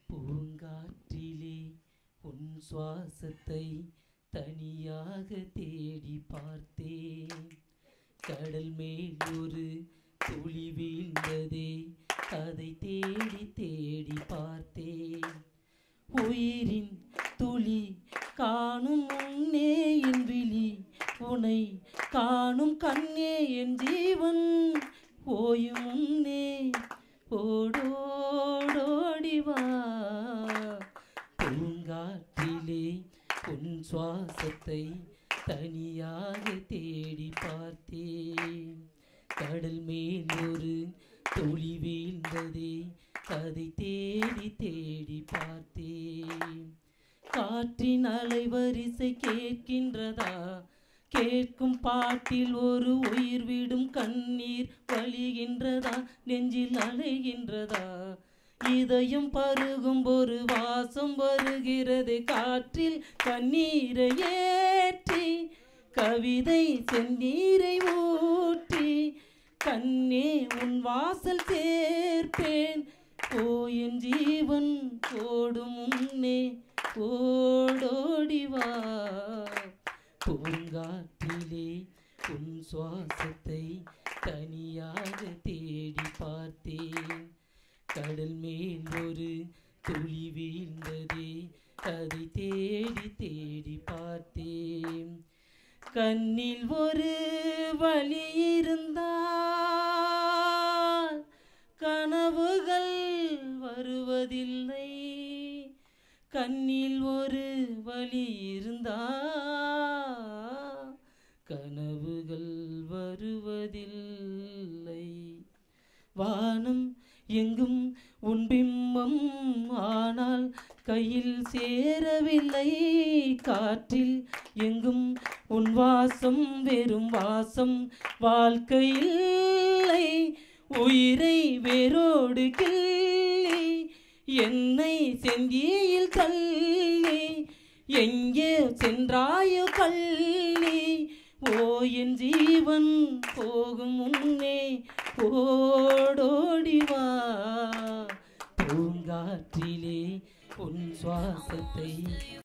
பூங்காற்றிலே உன் சுவாசத்தை தனியாக தேடி பார்த்தேன் கடல் மேல் ஒரு துளி வீழ்ந்ததே அதை தேடி தேடி பார்த்தேன் உயிரின் துளி காணும் முன்னே என் விழி உனை காணும் கண்ணே என் ஜீவன் ஓயும் முன்னே ஓடோடோடி வா பூங்காற்றிலே உன் சுவாசத்தை தனியாக தேடி பார்த்தேன் கடல் மேல் ஒரு துளி வீழ்ந்ததே அதை தேடி தேடி பார்த்தேன் காற்றின் அலைவரிசை கேட்கின்றதா கேட்கும் பாட்டில் ஒரு உயிர் விடும் கண்ணீர் வழிகின்றதா நெஞ்சில் அலைகின்றதா இதயம் பருகும் ஒரு வாசம் வருகிறது காற்றில் கண்ணீரை ஏற்றி கவிதை செந்நீரை ஊற்றி கண்ணே உன் வாசல் சேர்ப்பேன் ஓ என் ஜீவன் ஓடும் முன்னே ஓடோடி வா பூங்காற்றிலே உன் சுவாசத்தை தனியாக தேடி பார்த்தேன் கடல் மேல் ஒரு துளி வீழ்ந்ததே அதை தேடி தேடி பார்த்தேன் கண்ணில் ஒரு வழி இருந்தால் கனவுகள் வருவதில்லை கண்ணில் ஒரு வழி இருந்தா கனவுகள் வருவதில்லை வானம் எங்கும் உன் பிம்பம் ஆனால் கையில் சேரவில்லை காற்றில் எங்கும் உன் வாசம் வெறும் வாசம் வாழ்க்கையில்லை உயிரை வேரோடு கிள்ளி என்னை செந்தியில் தள்ளி எங்கே சென்றாயோ கள்ளி ஓ என் ஜீவன் போகும் முன்னே ஓடோடி வா பூங்காற்றிலே உன் சுவாசத்தை